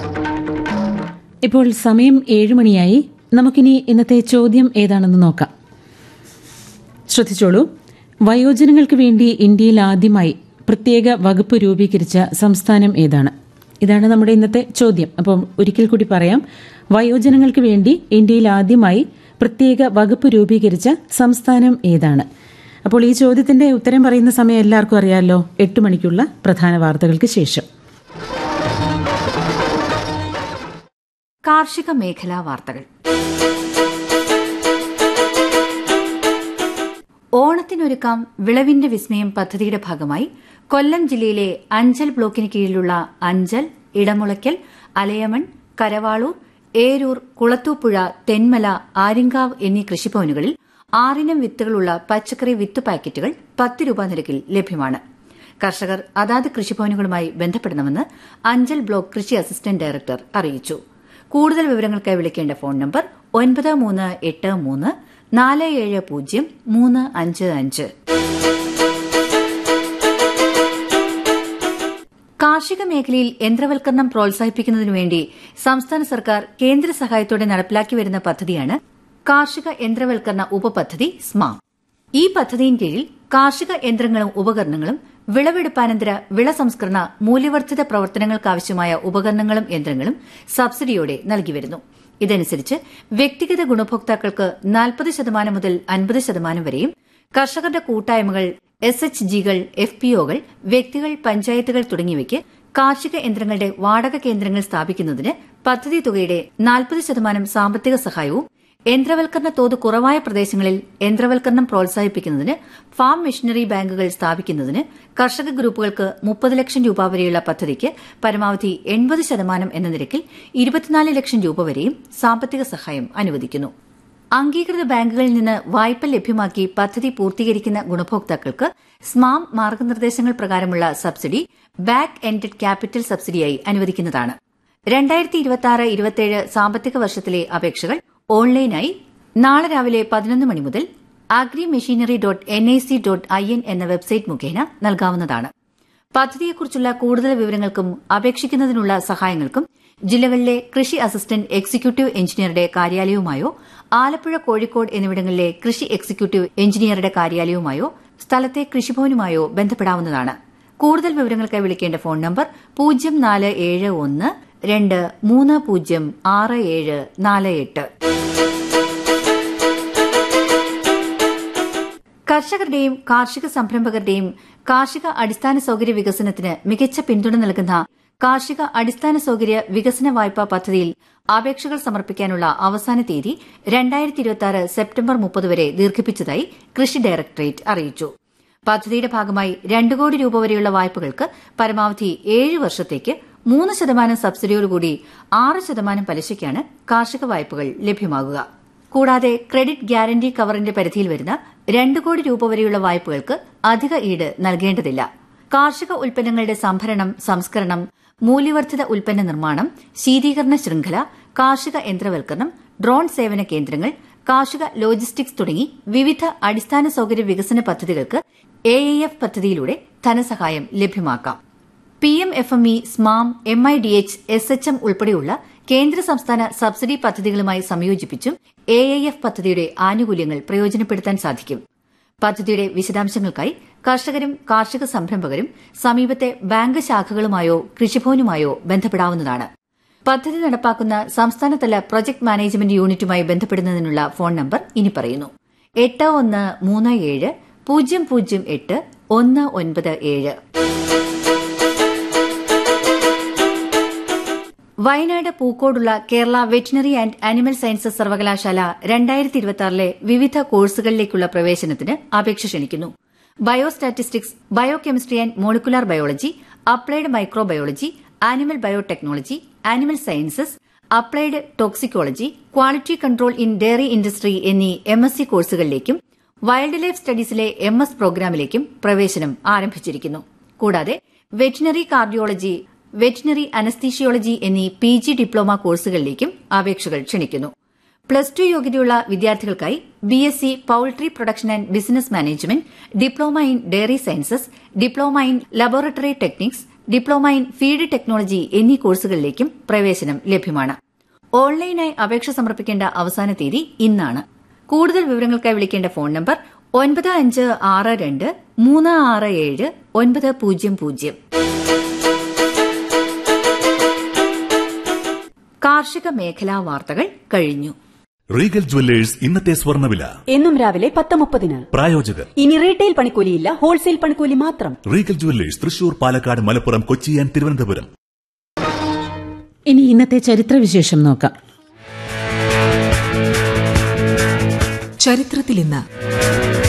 ഇപ്പോൾ സമയം ഏഴുമണിയായി നമുക്കിനി ഇന്നത്തെ ചോദ്യം ഏതാണെന്ന് നോക്കാം ശ്രദ്ധിച്ചോളൂ വയോജനങ്ങൾക്ക് വേണ്ടി ഇന്ത്യയിൽ ആദ്യമായി പ്രത്യേക വകുപ്പ് രൂപീകരിച്ച സംസ്ഥാനം ഏതാണ് ഇതാണ് നമ്മുടെ ഇന്നത്തെ ചോദ്യം അപ്പം ഒരിക്കൽ കൂടി പറയാം വയോജനങ്ങൾക്ക് വേണ്ടി ഇന്ത്യയിൽ ആദ്യമായി പ്രത്യേക വകുപ്പ് രൂപീകരിച്ച സംസ്ഥാനം ഏതാണ് അപ്പോൾ ഈ ചോദ്യത്തിന്റെ ഉത്തരം പറയുന്ന സമയം എല്ലാവർക്കും അറിയാമല്ലോ എട്ട് മണിക്കുള്ള പ്രധാന വാർത്തകൾക്ക് ശേഷം കാർഷിക മേഖലാ വാർത്തകൾ ഓണത്തിനൊരുക്കാം വിളവിന്റെ വിസ്മയം പദ്ധതിയുടെ ഭാഗമായി കൊല്ലം ജില്ലയിലെ അഞ്ചൽ ബ്ലോക്കിന് കീഴിലുള്ള അഞ്ചൽ ഇടമുളയ്ക്കൽ അലയമൺ കരവാളൂർ ഏരൂർ കുളത്തൂപ്പുഴ തെന്മല ആര്യങ്കാവ് എന്നീ കൃഷിഭവനുകളിൽ ആറിനം വിത്തുകളുള്ള പച്ചക്കറി വിത്ത് പാക്കറ്റുകൾ പത്ത് രൂപ നിരക്കിൽ ലഭ്യമാണ് കർഷകർ അതാത് കൃഷിഭവനുകളുമായി ബന്ധപ്പെടണമെന്ന് അഞ്ചൽ ബ്ലോക്ക് കൃഷി അസിസ്റ്റന്റ് ഡയറക്ടർ അറിയിച്ചു കൂടുതൽ വിവരങ്ങൾക്കായി വിളിക്കേണ്ട ഫോൺ നമ്പർ ഒൻപത് മൂന്ന് എട്ട് മൂന്ന് നാല് ഏഴ് പൂജ്യം മൂന്ന് അഞ്ച് അഞ്ച് കാർഷിക മേഖലയിൽ യന്ത്രവൽക്കരണം പ്രോത്സാഹിപ്പിക്കുന്നതിനു വേണ്ടി സംസ്ഥാന സർക്കാർ കേന്ദ്ര സഹായത്തോടെ നടപ്പിലാക്കി വരുന്ന പദ്ധതിയാണ് കാർഷിക യന്ത്രവൽക്കരണ ഉപപദ്ധതി സ്മാം ഈ പദ്ധതിയിൻ കീഴിൽ കാർഷിക യന്ത്രങ്ങളും ഉപകരണങ്ങളും വിളവെടുപ്പാനന്തര വിള സംസ്കരണ മൂല്യവർദ്ധിത പ്രവർത്തനങ്ങൾക്കാവശ്യമായ ഉപകരണങ്ങളും യന്ത്രങ്ങളും സബ്സിഡിയോടെ നൽകിവരുന്നു ഇതനുസരിച്ച് വ്യക്തിഗത ഗുണഭോക്താക്കൾക്ക് നാൽപ്പത് ശതമാനം മുതൽ അൻപത് ശതമാനം വരെയും കർഷകരുടെ കൂട്ടായ്മകൾ എസ് എച്ച് ജികൾ എഫ് പി ഒകൾ വ്യക്തികൾ പഞ്ചായത്തുകൾ തുടങ്ങിയവയ്ക്ക് കാർഷിക യന്ത്രങ്ങളുടെ വാടക കേന്ദ്രങ്ങൾ സ്ഥാപിക്കുന്നതിന് പദ്ധതി തുകയുടെ നാൽപ്പത് ശതമാനം സാമ്പത്തിക സഹായവും യന്ത്രവൽക്കരണ തോത് കുറവായ പ്രദേശങ്ങളിൽ യന്ത്രവൽക്കരണം പ്രോത്സാഹിപ്പിക്കുന്നതിന് ഫാം മെഷീനറി ബാങ്കുകൾ സ്ഥാപിക്കുന്നതിന് കർഷക ഗ്രൂപ്പുകൾക്ക് മുപ്പത് ലക്ഷം രൂപ വരെയുള്ള പദ്ധതിക്ക് പരമാവധി എൺപത് ശതമാനം എന്ന നിരക്കിൽ ഇരുപത്തിനാല് ലക്ഷം രൂപ വരെയും സാമ്പത്തിക സഹായം അനുവദിക്കുന്നു അംഗീകൃത ബാങ്കുകളിൽ നിന്ന് വായ്പ ലഭ്യമാക്കി പദ്ധതി പൂർത്തീകരിക്കുന്ന ഗുണഭോക്താക്കൾക്ക് സ്മാം മാർഗനിർദ്ദേശങ്ങൾ പ്രകാരമുള്ള സബ്സിഡി ബാക്ക് എൻഡഡ് ക്യാപിറ്റൽ സബ്സിഡിയായി അനുവദിക്കുന്നതാണ് രണ്ടായിരത്തി ഇരുപത്തിയാറ് ഇരുപത്തിയേഴ് സാമ്പത്തിക വർഷത്തിലെ അപേക്ഷകൾ ഓൺലൈനായി നാളെ രാവിലെ പതിനൊന്ന് മണി മുതൽ agri machinery dot N I C dot I N എന്ന വെബ്സൈറ്റ് മുഖേന നൽകാവുന്നതാണ് പദ്ധതിയെക്കുറിച്ചുള്ള കൂടുതൽ വിവരങ്ങൾക്കും അപേക്ഷിക്കുന്നതിനുള്ള സഹായങ്ങൾക്കും ജില്ലകളിലെ കൃഷി അസിസ്റ്റന്റ് എക്സിക്യൂട്ടീവ് എഞ്ചിനീയറുടെ കാര്യാലയവുമായോ ആലപ്പുഴ കോഴിക്കോട് എന്നിവിടങ്ങളിലെ കൃഷി എക്സിക്യൂട്ടീവ് എഞ്ചിനീയറുടെ കാര്യാലയവുമായോ സ്ഥലത്തെ കൃഷിഭവനുമായോ ബന്ധപ്പെടാവുന്നതാണ് കൂടുതൽ വിവരങ്ങൾക്കായി വിളിക്കേണ്ട ഫോൺ നമ്പർ പൂജ്യം നാല് ഏഴ് ഒന്ന് രണ്ട് മൂന്ന് പൂജ്യം ആറ് ഏഴ് നാല് എട്ട് കർഷകരുടെയും കാർഷിക സംരംഭകരുടെയും കാർഷിക അടിസ്ഥാന സൌകര്യ വികസനത്തിന് മികച്ച പിന്തുണ നൽകുന്ന കാർഷിക അടിസ്ഥാന സൌകര്യ വികസന വായ്പാ പദ്ധതിയിൽ അപേക്ഷകൾ സമർപ്പിക്കാനുള്ള അവസാന തീയതി രണ്ടായിരത്തി ഇരുപത്തിയാറ് സെപ്റ്റംബർ മുപ്പത് വരെ ദീർഘിപ്പിച്ചതായി കൃഷി ഡയറക്ടറേറ്റ് അറിയിച്ചു പദ്ധതിയുടെ ഭാഗമായി രണ്ട് കോടി രൂപ വരെയുള്ള വായ്പകൾക്ക് പരമാവധി ഏഴ് വർഷത്തേക്ക് മൂന്ന് ശതമാനം സബ്സിഡിയോടുകൂടി ആറ് ശതമാനം പലിശയ്ക്കാണ് കാർഷിക വായ്പകൾ ലഭ്യമാകുക കൂടാതെ ക്രെഡിറ്റ് ഗ്യാരണ്ടി കവറിന്റെ പരിധിയിൽ വരുന്ന രണ്ട് കോടി രൂപ വരെയുള്ള വായ്പകൾക്ക് അധിക ഈട് നൽകേണ്ടതില്ല കാർഷിക ഉൽപ്പന്നങ്ങളുടെ സംഭരണം സംസ്കരണം മൂല്യവർദ്ധിത ഉൽപ്പന്ന നിർമ്മാണം ശീതീകരണ ശൃംഖല കാർഷിക യന്ത്രവൽക്കരണം ഡ്രോൺ സേവന കേന്ദ്രങ്ങൾ കാർഷിക ലോജിസ്റ്റിക്സ് തുടങ്ങി വിവിധ അടിസ്ഥാന സൌകര്യ വികസന പദ്ധതികൾക്ക് എ എഫ് പദ്ധതിയിലൂടെ ധനസഹായം ലഭ്യമാക്കാം P M F M E SMAM M I D H S H M ഉൾപ്പെടെയുള്ള കേന്ദ്ര സംസ്ഥാന സബ്സിഡി പദ്ധതികളുമായി സംയോജിപ്പിച്ചും എ എഫ് പദ്ധതിയുടെ ആനുകൂല്യങ്ങൾ പ്രയോജനപ്പെടുത്താൻ സാധിക്കും പദ്ധതിയുടെ വിശദാംശങ്ങൾക്കായി കർഷകരും കാർഷിക സംരംഭകരും സമീപത്തെ ബാങ്ക് ശാഖകളുമായോ കൃഷിഭവനുമായോ ബന്ധപ്പെടാവുന്നതാണ് പദ്ധതി നടപ്പാക്കുന്ന സംസ്ഥാനതല പ്രൊജക്ട് മാനേജ്മെന്റ് യൂണിറ്റുമായി ബന്ധപ്പെടുന്നതിനുള്ള ഫോൺ നമ്പർ ഇനി പറയുന്നു എട്ട് ഒന്ന് മൂന്ന് ഏഴ് പൂജ്യം പൂജ്യം എട്ട് ഒന്ന് ഒൻപത് ഏഴ് വയനാട് പൂക്കോടുള്ള Kerala veterinary and animal sciences സർവകലാശാല രണ്ടായിരത്തി ഇരുപത്തിയാറിലെ വിവിധ കോഴ്സുകളിലേക്കുള്ള പ്രവേശനത്തിന് അപേക്ഷ ക്ഷണിക്കുന്നു biostatistics biochemistry and molecular biology applied microbiology animal biotechnology animal sciences applied toxicology quality control in dairy industry എന്നീ എം എസ് സി കോഴ്സുകളിലേക്കും വൈൽഡ് ലൈഫ് സ്റ്റഡീസിലെ എം എസ് പ്രോഗ്രാമിലേക്കും പ്രവേശനം ആരംഭിച്ചിരിക്കുന്നു കൂടാതെ വെറ്റിനറി കാർഡിയോളജി വെറ്റിനറി അനസ്തീഷിയോളജി എന്നീ പി ജി ഡിപ്ലോമ കോഴ്സുകളിലേക്കും അപേക്ഷകൾ ക്ഷണിക്കുന്നു പ്ലസ് ടു യോഗ്യതയുള്ള വിദ്യാർത്ഥികൾക്കായി B S C poultry production and business management diploma in dairy sciences diploma in laboratory techniques diploma in feed technology എന്നീ കോഴ്സുകളിലേക്കും പ്രവേശനം ലഭ്യമാണ് ഓൺലൈനായി അപേക്ഷ സമർപ്പിക്കേണ്ട അവസാന തീയതി ഇന്നാണ് കൂടുതൽ വിവരങ്ങൾക്കായി വിളിക്കേണ്ട ഫോൺ നമ്പർ ഒൻപത് അഞ്ച് ആറ് രണ്ട് മൂന്ന് ആറ് ഏഴ് ഒൻപത് പൂജ്യം പൂജ്യം കാർഷിക മേഖലാ വാർത്തകൾ കഴിഞ്ഞു റീഗൽ ജുവല്ലേഴ്സ് ഇന്നത്തെ സ്വർണ്ണവില എന്നും രാവിലെ പത്ത് മുപ്പതിന് പ്രായോജകർ ഇനി റീറ്റെയിൽ പണിക്കൂലിയില്ല ഹോൾസെയിൽ പണിക്കൂലി മാത്രം Regal jewellers Thrissur Palakkad Malappuram Kochi and Thiruvananthapuram ഇനി ഇന്നത്തെ ചരിത്രവിശേഷം നോക്കാം ചരിത്രത്തിൽ ഇന്ന്